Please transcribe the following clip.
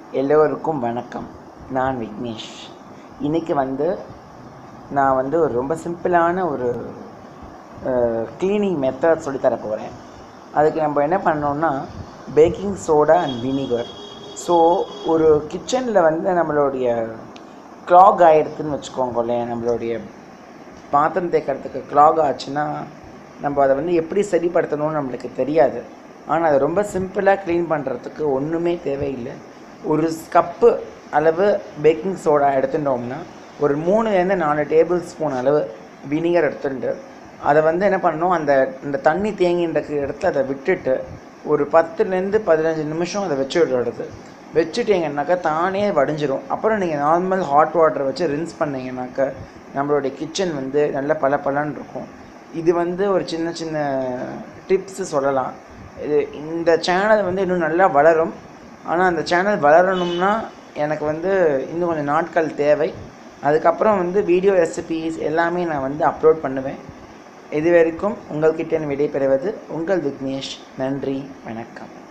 எல்லோருக்கும் வணக்கம் நான் விக்னேஷ் இன்றைக்கி வந்து நான் வந்து ஒரு ரொம்ப சிம்பிளான ஒரு க்ளீனிங் மெத்தட் சொல்லித்தர போகிறேன் அதுக்கு நம்ம என்ன பண்ணோம்னா baking soda and vinegar so ஒரு கிச்சனில் வந்து நம்மளுடைய க்ளாக் ஆகிடுதுன்னு வச்சுக்கோங்களேன் நம்மளுடைய பாத்திரம் தேய்க்கிறதுக்கு க்ளாக் ஆச்சுன்னா நம்ம அதை வந்து எப்படி சரிப்படுத்தணும்னு நம்மளுக்கு தெரியாது ஆனால் அதை ரொம்ப சிம்பிளாக க்ளீன் பண்ணுறதுக்கு ஒன்றுமே தேவையில்லை ஒரு கப்பு அளவு பேக்கிங் சோடா எடுத்துட்டோம்னா ஒரு மூணுலேருந்து நாலு டேபிள் ஸ்பூன் அளவு வினிகர் எடுத்துட்டு அதை வந்து என்ன பண்ணணும் அந்த அந்த தண்ணி தேங்கின்ற இடத்துல அதை விட்டுட்டு ஒரு பத்துலேருந்து பதினஞ்சு நிமிஷம் அதை வச்சு விடுறது வச்சுட்டீங்கன்னாக்கா தானே வடிஞ்சிரும் அப்புறம் நீங்கள் நார்மல் ஹாட் வாட்டர் வச்சு ரின்ஸ் பண்ணீங்கன்னாக்கா நம்மளுடைய கிச்சன் வந்து நல்ல பல பலன்னு இருக்கும் இது வந்து ஒரு சின்ன சின்ன டிப்ஸு சொல்லலாம் இது இந்த சேனல் வந்து இன்னும் நல்லா வளரும் ஆனால் அந்த சேனல் வளரணும்னா எனக்கு வந்து இன்னும் கொஞ்சம் நாட்கள் தேவை அதுக்கப்புறம் வந்து வீடியோ ரெசிபீஸ் எல்லாமே நான் வந்து அப்லோட் பண்ணுவேன் இது வரைக்கும் உங்கள்கிட்ட விடைபெறுவது உங்கள் விக்னேஷ் நன்றி வணக்கம்